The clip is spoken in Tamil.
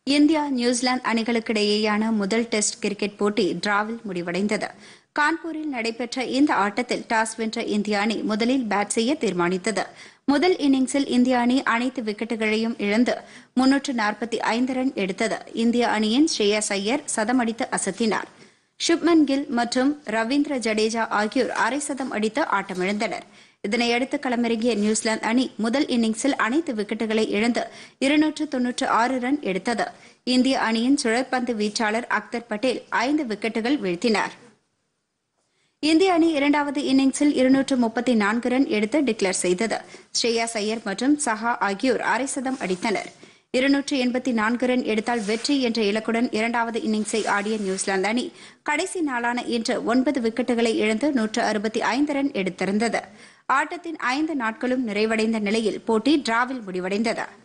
இந்தியா நியூசிலாந்து அணிகளுக்கிடையேயான முதல் டெஸ்ட் கிரிக்கெட் போட்டி டிராவில் முடிவடைந்தது கான்பூரில் நடைபெற்ற இந்த ஆட்டத்தில் டாஸ் வென்ற இந்திய அணி முதலில் பேட் செய்ய தீர்மானித்தது முதல் இன்னிங்ஸில் இந்திய அணி அனைத்து விக்கெட்டுகளையும் இழந்து முன்னூற்று நாற்பத்தி ஐந்து ரன் எடுத்தது இந்திய அணியின் ஸ்ரேயஸ் ஐயர் சதமடித்து அசத்தினார் சுப்மன் கில் மற்றும் ரவீந்திர ஜடேஜா ஆகியோர் அரை சதம் அடித்து ஆட்டமிழந்தனர் இதனையடுத்து களமிறங்கிய நியூசிலாந்து அணி முதல் இன்னிங்ஸில் அனைத்து விக்கெட்டுகளை இழந்து இருநூற்று தொன்னூற்று ஆறு ரன் எடுத்தது இந்திய அணியின் சுழற்பந்து வீச்சாளர் அக்தர் பட்டேல் ஐந்து விக்கெட்டுகள் வீழ்த்தினார் இந்திய அணி இரண்டாவது இன்னிங்ஸில் இருநூற்று முப்பத்தி நான்கு ரன் எடுத்து டிக்ளேர் செய்தது ஸ்ரேயாஸ் ஐயர் மற்றும் சஹா ஆகியோர் அரை சதம் அடித்தனர் இருநூற்று எண்பத்தி நான்கு ரன் எடுத்தால் வெற்றி என்ற இலக்குடன் இரண்டாவது இன்னிங்ஸை ஆடிய நியூசிலாந்து அணி கடைசி நாளான இன்று ஒன்பது விக்கெட்டுகளை இழந்து நூற்று அறுபத்தி ஐந்து ரன் எடுத்திருந்தது ஆட்டத்தின் ஐந்து நாட்களும் நிறைவடைந்த நிலையில் போட்டி டிராவில் முடிவடைந்தது